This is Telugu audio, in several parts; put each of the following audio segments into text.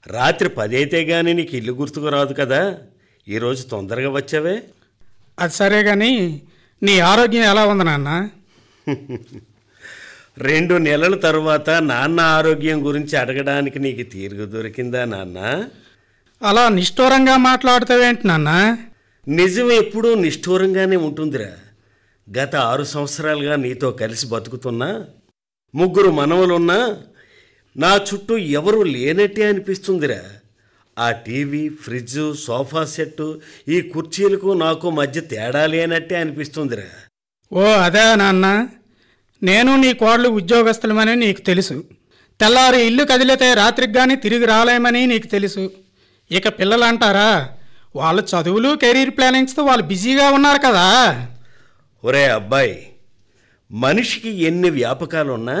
రాత్రి పదైతే గాని నీకు ఇల్లు గుర్తుకు రాదు కదా ఈరోజు తొందరగా వచ్చావే అది సరే కానీ నీ ఆరోగ్యం ఎలా ఉంది నాన్న రెండు నెలల తరువాత నాన్న ఆరోగ్యం గురించి అడగడానికి నీకు తీరుగు దొరికిందా నాన్న అలా నిష్ఠూరంగా మాట్లాడుతావేంటి నాన్న నిజం ఎప్పుడూ నిష్ఠూరంగానే ఉంటుందిరా గత ఆరు సంవత్సరాలుగా నీతో కలిసి బతుకుతున్నా ముగ్గురు మనవలున్నా నా చుట్టూ ఎవరు లేనట్టే అనిపిస్తుందిరా ఆ టీవీ ఫ్రిడ్జ్ సోఫా సెట్టు ఈ కుర్చీలకు నాకు మధ్య తేడా లేనట్టే అనిపిస్తుందిరా ఓ అదే నాన్న నేను నీ కోడలు ఉద్యోగస్తులమని నీకు తెలుసు తెల్లారి ఇల్లు కదిలితే రాత్రికి కానీ తిరిగి రాలేమని నీకు తెలుసు ఇక పిల్లలు అంటారా వాళ్ళ చదువులు కెరీర్ ప్లానింగ్స్తో వాళ్ళు బిజీగా ఉన్నారు కదా ఒరే అబ్బాయి మనిషికి ఎన్ని వ్యాపకాలున్నా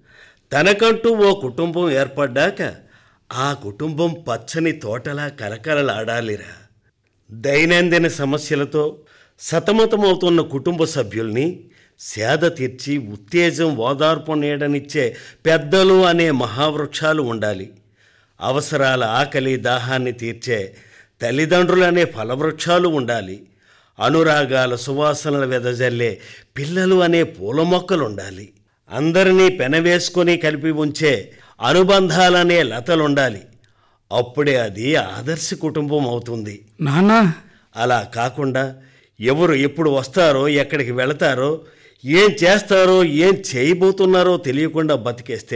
తనకంటూ ఓ కుటుంబం ఏర్పడ్డాక ఆ కుటుంబం పచ్చని తోటలా కలకలలాడాలిరా దైనందిన సమస్యలతో సతమతమవుతున్న కుటుంబ సభ్యుల్ని సేద తీర్చి ఉత్తేజం ఓదార్పు నీడనిచ్చే పెద్దలు అనే మహావృక్షాలు ఉండాలి అవసరాల ఆకలి దాహాన్ని తీర్చే తల్లిదండ్రులనే ఫలవృక్షాలు ఉండాలి అనురాగాల సువాసనలు వెదజల్లే పిల్లలు అనే పూల మొక్కలు ఉండాలి అందరినీ పెనవేసుకొని కలిపి ఉంచే అనుబంధాలనే లతలుండాలి అప్పుడే అది ఆదర్శ కుటుంబం అవుతుంది నాన్న అలా కాకుండా ఎవరు ఎప్పుడు వస్తారో ఎక్కడికి వెళతారో ఏం చేస్తారో ఏం చేయబోతున్నారో తెలియకుండా బతికేస్తే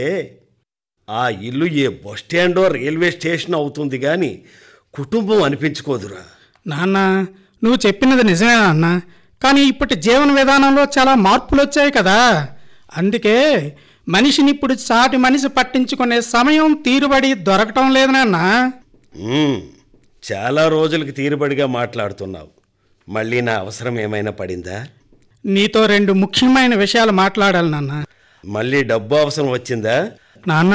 ఆ ఇల్లు ఏ బస్ స్టాండో రైల్వే స్టేషన్ అవుతుంది కానీ కుటుంబం అనిపించుకోదురా నాన్న నువ్వు చెప్పినది నిజమే నాన్న కానీ ఇప్పటి జీవన విధానంలో చాలా మార్పులు వచ్చాయి కదా అందుకే మనిషిని ఇప్పుడు సాటి మనిషి పట్టించుకునే సమయం తీరుబడి దొరకటం లేదు నాన్న ఉమ్, చాలా రోజులకి తీరుబడిగా మాట్లాడుతున్నావు మళ్ళీ నా అవసరం ఏమైనా పడిందా నీతో రెండు ముఖ్యమైన విషయాలు మాట్లాడాలి నాన్న మళ్ళీ డబ్బు అవసరం వచ్చిందా నాన్న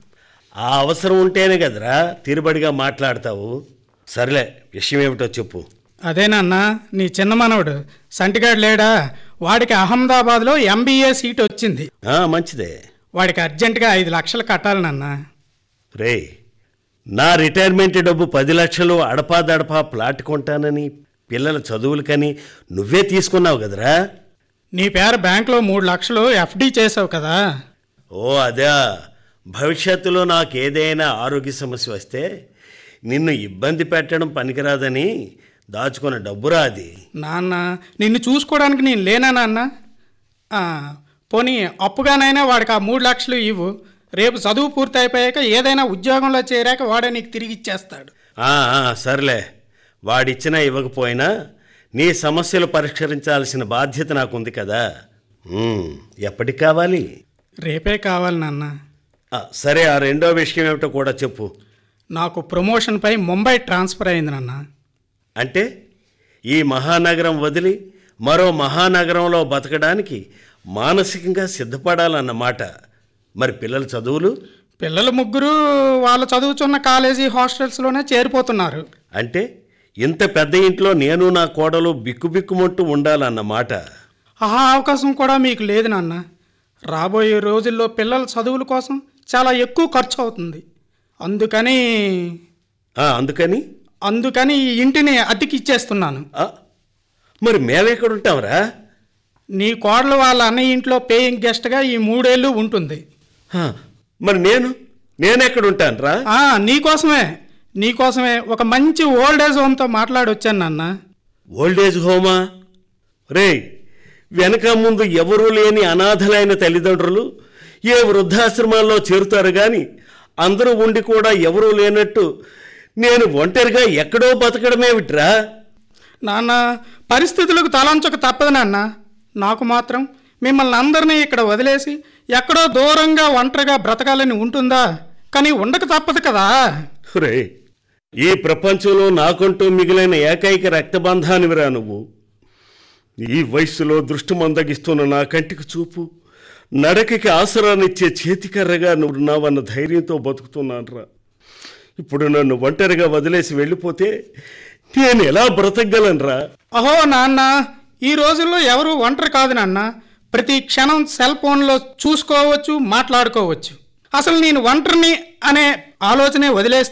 ఆ అవసరం ఉంటేనే కదరా తీరుబడిగా మాట్లాడతావు సర్లే విషయం ఏమిటో చెప్పు అదే నాన్న నీ చిన్న మనవడు సంటిగాడు లేడా వాడికి అహ్మదాబాద్లో ఎంబీఏ సీట్ వచ్చింది ఆ, మంచిదే వాడికి అర్జెంటుగా ఐదు లక్షలు కట్టాలి నాన్న రే నా రిటైర్మెంట్ డబ్బు పది లక్షలు అడపాదడపా ప్లాట్ కొంటానని పిల్లల చదువులకని నువ్వే తీసుకున్నావు కదరా నీ పేరు బ్యాంకులో మూడు లక్షలు ఎఫ్డి చేసావు కదా ఓ అదే భవిష్యత్తులో నాకు ఏదైనా ఆరోగ్య సమస్య వస్తే నిన్ను ఇబ్బంది పెట్టడం పనికిరాదని దాచుకున్న డబ్బురా అది నాన్న నిన్ను చూసుకోవడానికి నేను లేనా నాన్న ఆ, పోనీ అప్పుగానైనా వాడికి ఆ మూడు లక్షలు ఇవ్వు రేపు చదువు పూర్తి అయిపోయాక ఏదైనా ఉద్యోగంలో చేరాక వాడే నీకు తిరిగి ఇచ్చేస్తాడు ఆ, ఆ, సర్లే వాడిచ్చినా ఇవ్వకపోయినా నీ సమస్యలు పరిష్కరించాల్సిన బాధ్యత నాకుంది కదా ఉమ్, ఎప్పటికి కావాలి రేపే కావాలి నాన్న ఆ, సరే ఆ రెండో విషయం ఏమిటో కూడా చెప్పు నాకు ప్రమోషన్పై ముంబై ట్రాన్స్ఫర్ అయింది నాన్న అంటే ఈ మహానగరం వదిలి మరో మహానగరంలో బతకడానికి మానసికంగా సిద్ధపడాలన్నమాట మరి పిల్లల చదువులు పిల్లలు ముగ్గురు వాళ్ళు చదువుతున్న కాలేజీ హాస్టల్స్లోనే చేరిపోతున్నారు అంటే ఇంత పెద్ద ఇంట్లో నేను నా కోడలు బిక్కుబిక్కుమంటూ ఉండాలన్నమాట ఆ అవకాశం కూడా మీకు లేదు నాన్న రాబోయే రోజుల్లో పిల్లల చదువుల కోసం చాలా ఎక్కువ ఖర్చు అవుతుంది అందుకని ఆ, అందుకని అందుకని ఈ ఇంటిని అద్దెకి ఇచ్చేస్తున్నాను ఆ, మరి మేమెక్కడుంటాంరా నీ కోడలు వాళ్ళ అన్నయ్య ఇంట్లో పేయింగ్ గెస్ట్గా ఈ మూడేళ్ళు ఉంటుంది ఆ, మరి నేను నేనెక్కడుంటానురా ఆ, నీకోసమే నీకోసమే ఒక మంచి ఓల్డ్ ఏజ్ హోమ్తో మాట్లాడి వచ్చాను నాన్న ఓల్డేజ్ హోమా రే వెనక ముందు ఎవరూ లేని అనాథలైన తల్లిదండ్రులు ఏ వృద్ధాశ్రమాల్లో చేరుతారు కానీ అందరూ ఉండి కూడా ఎవరూ లేనట్టు నేను ఒంటరిగా ఎక్కడో బతకడమేమిట్రా నాన్న పరిస్థితులకు తలంచక తప్పదు నాన్న నాకు మాత్రం మిమ్మల్ని అందరినీ ఇక్కడ వదిలేసి ఎక్కడో దూరంగా ఒంటరిగా బ్రతకాలని ఉంటుందా కానీ ఉండక తప్పదు కదా రే ఈ ప్రపంచంలో నాకంటూ మిగిలిన ఏకైక రక్తబంధానివిరా నువ్వు ఈ వయస్సులో దృష్టి మందగిస్తున్న నా కంటికి చూపు నడకకి ఆసరాన్నిచ్చే చేతికర్రగా నువ్వు ఉన్నావన్న ధైర్యంతో బతుకుతున్నానురా ఇప్పుడు నన్ను ఒంటరిగా వదిలేసి వెళ్ళిపోతే నేను ఎలా బ్రతకగలనురా అహో నాన్న ఈ రోజుల్లో ఎవరు ఒంటరి కాదు నాన్న ప్రతి క్షణం సెల్ ఫోన్లో చూసుకోవచ్చు మాట్లాడుకోవచ్చు అసలు నేను ఒంటరిని అనే ఆలోచనే వదిలేస్తే